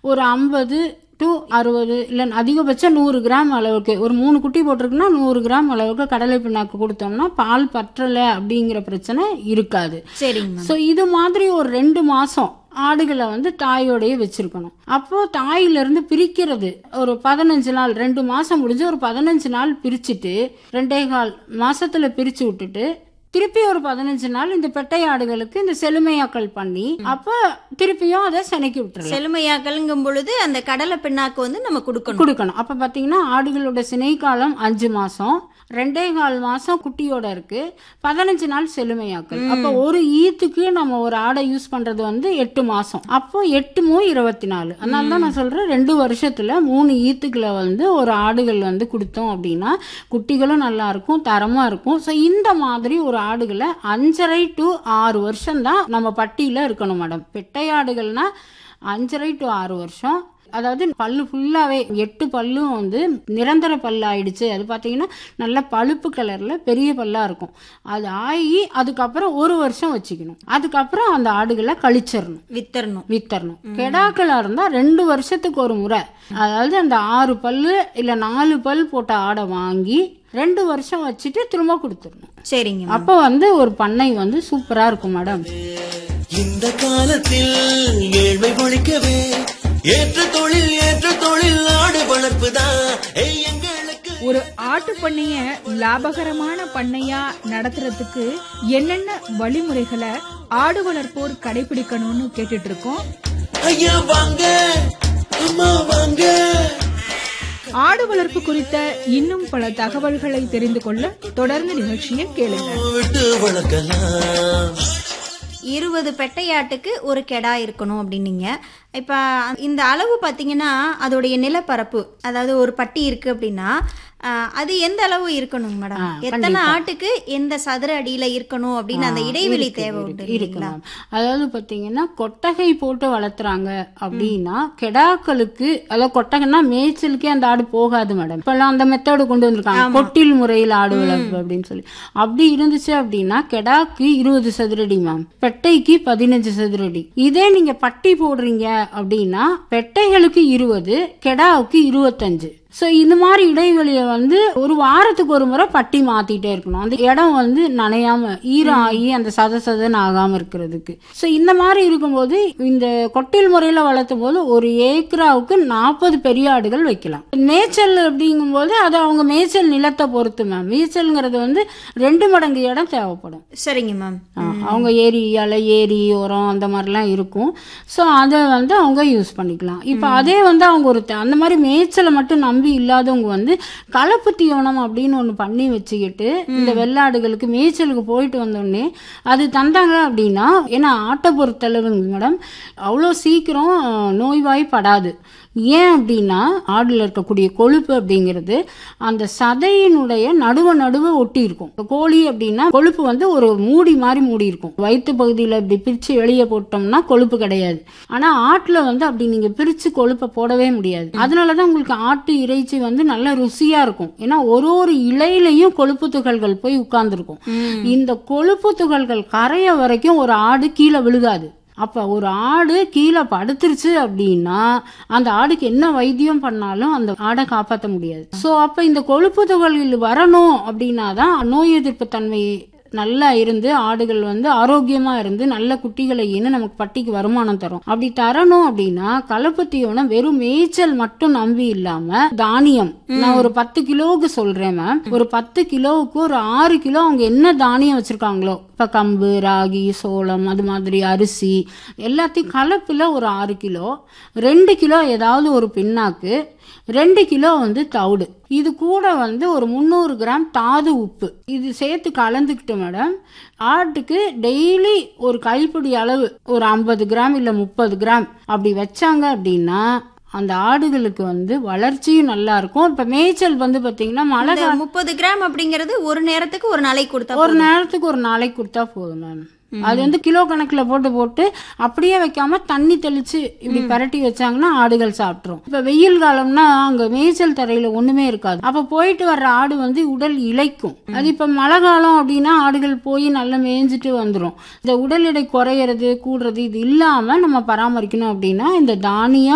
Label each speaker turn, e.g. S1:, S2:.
S1: ஒரு ஐம்பது டு அறுபது இல்லை அதிகபட்சம் நூறு கிராம் அளவுக்கு ஒரு மூணு குட்டி போட்டிருக்குன்னா நூறு கிராம் அளவுக்கு கடலை பிண்ணாக்கு கொடுத்தோம்னா பால் பற்றலை அப்படிங்கிற பிரச்சனை இருக்காது
S2: சரிங்க மேம்
S1: ஸோ இது மாதிரி ஒரு ரெண்டு மாசம் ஆடுகளை வந்து தாயோடயே வச்சிருக்கணும் அப்போ தாயிலிருந்து பிரிக்கிறது ஒரு பதினஞ்சு நாள் ரெண்டு மாசம் முடிஞ்சு ஒரு பதினஞ்சு நாள் பிரிச்சுட்டு ரெண்டே கால் மாசத்துல பிரிச்சு விட்டுட்டு திருப்பி ஒரு பதினஞ்சு நாள் இந்த பெட்டை ஆடுகளுக்கு இந்த செழுமையாக்கல் பண்ணி அப்ப திருப்பியும் அதை செனைக்கி விட்டுறலாம்
S2: செழுமையாக்கல்ங்கும் பொழுது அந்த கடலை பிண்ணாக்கு வந்து நம்ம கொடுக்கணும்
S1: கொடுக்கணும் அப்ப பாத்தீங்கன்னா ஆடுகளோட சினை காலம் அஞ்சு மாசம் ரெண்டே கால் மாசம் குட்டியோட இருக்கு பதினஞ்சு நாள் செழுமையாக்கல் அப்ப ஒரு ஈத்துக்கு நம்ம ஒரு ஆடை யூஸ் பண்றது வந்து எட்டு மாசம் அப்போ எட்டு மூ இருபத்தி நாலு அதனால தான் நான் சொல்றேன் ரெண்டு வருஷத்துல மூணு ஈத்துக்களை வந்து ஒரு ஆடுகள் வந்து கொடுத்தோம் அப்படின்னா குட்டிகளும் நல்லா இருக்கும் தரமா இருக்கும் ஸோ இந்த மாதிரி ஒரு ஆடுகளை அஞ்சரை டு ஆறு வருஷம் தான் நம்ம பட்டியில இருக்கணும் மேடம் பெட்டை ஆடுகள்னா அஞ்சரை டு ஆறு வருஷம் அதாவது பல்லு ஃபுல்லாவே எட்டு பல்லும் வந்து நிரந்தர பல்லு ஆயிடுச்சு அது பார்த்தீங்கன்னா நல்ல பழுப்பு கலர்ல பெரிய பல்லா இருக்கும் அது ஆகி அதுக்கப்புறம் ஒரு வருஷம் வச்சுக்கணும் அதுக்கப்புறம் அந்த ஆடுகளை கழிச்சிடணும்
S2: வித்தரணும்
S1: வித்தரணும் கெடாக்களா இருந்தா ரெண்டு வருஷத்துக்கு ஒரு முறை அதாவது அந்த ஆறு பல்லு இல்ல நாலு பல் போட்ட ஆடை வாங்கி ரெண்டு வருஷம் வச்சுட்டு திரும்ப கொடுத்துடணும்
S2: சரிங்க மேம்.
S1: அப்போ வந்து ஒரு பண்ணை வந்து சூப்பரா இருக்கும் மேடம்
S3: இந்த காலத்தில் ஏழ்மை ஒழிக்கவே ஏற்ற தொழில் ஏற்ற தொழில் ஆடு வளர்ப்புதான் ஏய், எங்களுக்கு
S4: ஒரு ஆட்டு பண்ணைய லாபகரமான பண்ணையா நடத்துறதுக்கு என்னென்ன வழிமுறைகளை ஆடு வளர்ப்போர் கடைபிடிக்கணும்னு கேட்டுட்டு இருக்கோம்
S3: ஐயா வாங்க அம்மா வாங்க
S4: ஆடு வளர்ப்பு குறித்த இன்னும் பல தகவல்களை தெரிந்து கொள்ள தொடர்ந்து நிகழ்ச்சியை கேளுங்க
S3: விட்டு வளர்க்கலாம்
S2: இருபது பெட்டையாட்டுக்கு ஒரு கெடா இருக்கணும் அப்படின்னீங்க இப்ப இந்த அளவு பாத்தீங்கன்னா அதோடைய நிலப்பரப்பு அதாவது ஒரு பட்டி இருக்கு அப்படின்னா ஆஹ், அது எந்த அளவு இருக்கணும் மேடம்
S1: ஆ,
S2: எத்தனை
S1: கண்டிப்பா.
S2: ஆட்டுக்கு எந்த சதுர அடியில இருக்கணும் அப்படின்னு அந்த இடைவெளி
S1: இருக்கு,
S2: தேவை
S1: இருக்கு,
S2: உண்டு
S1: இருக்கு
S2: இல்லைங்களா?
S1: மேம். அதாவது பாத்தீங்கன்னா கொட்டகை போட்டு வளர்த்துறாங்க அப்படின்னா கெடாக்களுக்கு அதாவது கொட்டகைன்னா மேய்ச்சலுக்கே அந்த ஆடு போகாது மேடம் இப்பெல்லாம் அந்த மெத்தடு கொண்டு வந்திருக்காங்க கொட்டில் முறையில் ஆடு வளர்ப்பு அப்படின்னு சொல்லி அப்படி இருந்துச்சு அப்படின்னா கெடாக்கு இருபது சதுரடி மேம் பெட்டைக்கு பதினஞ்சு சதுரடி இதே நீங்க பட்டி போடுறீங்க அப்படின்னா பெட்டைகளுக்கு இருபது கெடாவுக்கு இருபத்தஞ்சு ஸோ இந்த மாதிரி இடைவெளியை வந்து ஒரு வாரத்துக்கு ஒரு முறை பட்டி மாத்திட்டே இருக்கணும் அந்த இடம் வந்து நனையாம ஈரம் ஆகி அந்த சத சதன்னு ஆகாம இருக்கிறதுக்கு ஸோ இந்த மாதிரி இருக்கும்போது இந்த கொட்டில் முறையில வளர்த்தும் போது ஒரு ஏக்கராவுக்கு நாற்பது பெரிய ஆடுகள் வைக்கலாம் மேய்ச்சல் அப்படிங்கும்போது அது அவங்க மேய்ச்சல் நிலத்தை பொறுத்து மேம் மேய்ச்சல்ங்கிறது வந்து ரெண்டு மடங்கு இடம் தேவைப்படும்
S2: சரிங்க மேம்
S1: ஆ, அவங்க ஏரி அலை ஏரி உரம் அந்த மாதிரிலாம் இருக்கும் ஸோ அதை வந்து அவங்க யூஸ் பண்ணிக்கலாம் இப்போ அதே வந்து அவங்க ஒரு த- அந்த மாதிரி மேய்ச்சலை மட்டும் நம்பி இல்லாதவங்க வந்து கலப்பு தீவனம் அப்படின்னு ஒன்று பண்ணி வச்சுக்கிட்டு இந்த வெள்ளாடுகளுக்கு மேய்ச்சலுக்கு போயிட்டு வந்தோடனே அது தந்தாங்க அப்படின்னா ஏன்னா ஆட்டை பொறுத்தளவுங்க மேடம் அவ்வளோ சீக்கிரம் நோய்வாய்ப்படாது ஏன் அப்படின்னா ஆடுல இருக்கக்கூடிய கொழுப்பு அப்படிங்கிறது அந்த சதையினுடைய நடுவ நடுவ ஒட்டி இருக்கும் இப்ப கோழி அப்படின்னா கொழுப்பு வந்து ஒரு மூடி மாதிரி மூடி இருக்கும் வயிற்று பகுதியில் இப்படி பிரிச்சு வெளியே போட்டோம்னா கொழுப்பு கிடையாது ஆனா ஆட்டுல வந்து அப்படி நீங்க பிரிச்சு கொழுப்பை போடவே முடியாது அதனாலதான் உங்களுக்கு ஆட்டு இறைச்சி வந்து நல்ல ருசியா இருக்கும் ஏன்னா ஒரு ஒரு இலையிலையும் கொழுப்பு துகள்கள் போய் உட்கார்ந்துருக்கும் இந்த கொழுப்பு துகள்கள் கரைய வரைக்கும் ஒரு ஆடு கீழே விழுகாது அப்ப ஒரு ஆடு கீழே படுத்துருச்சு அப்படின்னா அந்த ஆடுக்கு என்ன வைத்தியம் பண்ணாலும் அந்த ஆடை காப்பாற்ற முடியாது சோ அப்ப இந்த கொழுப்பு துகள்கள் வரணும் அப்படின்னா தான் நோய் எதிர்ப்பு தன்மை நல்லா இருந்து ஆடுகள் வந்து ஆரோக்கியமா இருந்து நல்ல குட்டிகளை ஈன்னு நமக்கு பட்டிக்கு வருமானம் தரும் அப்படி தரணும் அப்படின்னா கலப்பு தீவனம் வெறும் மேய்ச்சல் மட்டும் நம்பி இல்லாம தானியம் நான் ஒரு பத்து கிலோவுக்கு சொல்றேன் மேம் ஒரு பத்து கிலோவுக்கு ஒரு ஆறு கிலோ அவங்க என்ன தானியம் வச்சிருக்காங்களோ இப்ப கம்பு ராகி சோளம் அது மாதிரி அரிசி எல்லாத்தையும் கலப்புல ஒரு ஆறு கிலோ ரெண்டு கிலோ ஏதாவது ஒரு பின்னாக்கு ரெண்டு கிலோ வந்து தவிடு இது கூட வந்து ஒரு முந்நூறு கிராம் தாது உப்பு இது சேர்த்து கலந்துக்கிட்டு மேடம் ஆட்டுக்கு டெய்லி ஒரு கைப்பிடி அளவு ஒரு ஐம்பது கிராம் இல்லை முப்பது கிராம் அப்படி வச்சாங்க அப்படின்னா அந்த ஆடுகளுக்கு வந்து வளர்ச்சியும் நல்லா இருக்கும் இப்ப மேய்ச்சல் வந்து பாத்தீங்கன்னா மழை
S2: இந்த முப்பது கிராம் அப்படிங்கிறது ஒரு நேரத்துக்கு ஒரு நாளைக்கு கொடுத்தா
S1: ஒரு நேரத்துக்கு ஒரு நாளைக்கு கொடுத்தா போதும் மேம் அது வந்து கிலோ கணக்குல போட்டு போட்டு அப்படியே வைக்காம தண்ணி தெளிச்சு இப்படி பரட்டி வச்சாங்கன்னா ஆடுகள் சாப்பிட்டுரும் இப்ப வெயில் காலம்னா அங்க மேய்ச்சல் தரையில ஒண்ணுமே இருக்காது அப்ப போயிட்டு வர்ற ஆடு வந்து உடல் இளைக்கும் அது இப்ப மழை காலம் அப்படின்னா ஆடுகள் போய் நல்லா மேய்ஞ்சிட்டு வந்துரும் இந்த உடல் எடை குறையறது கூடுறது இது இல்லாம நம்ம பராமரிக்கணும் அப்படின்னா இந்த தானியம்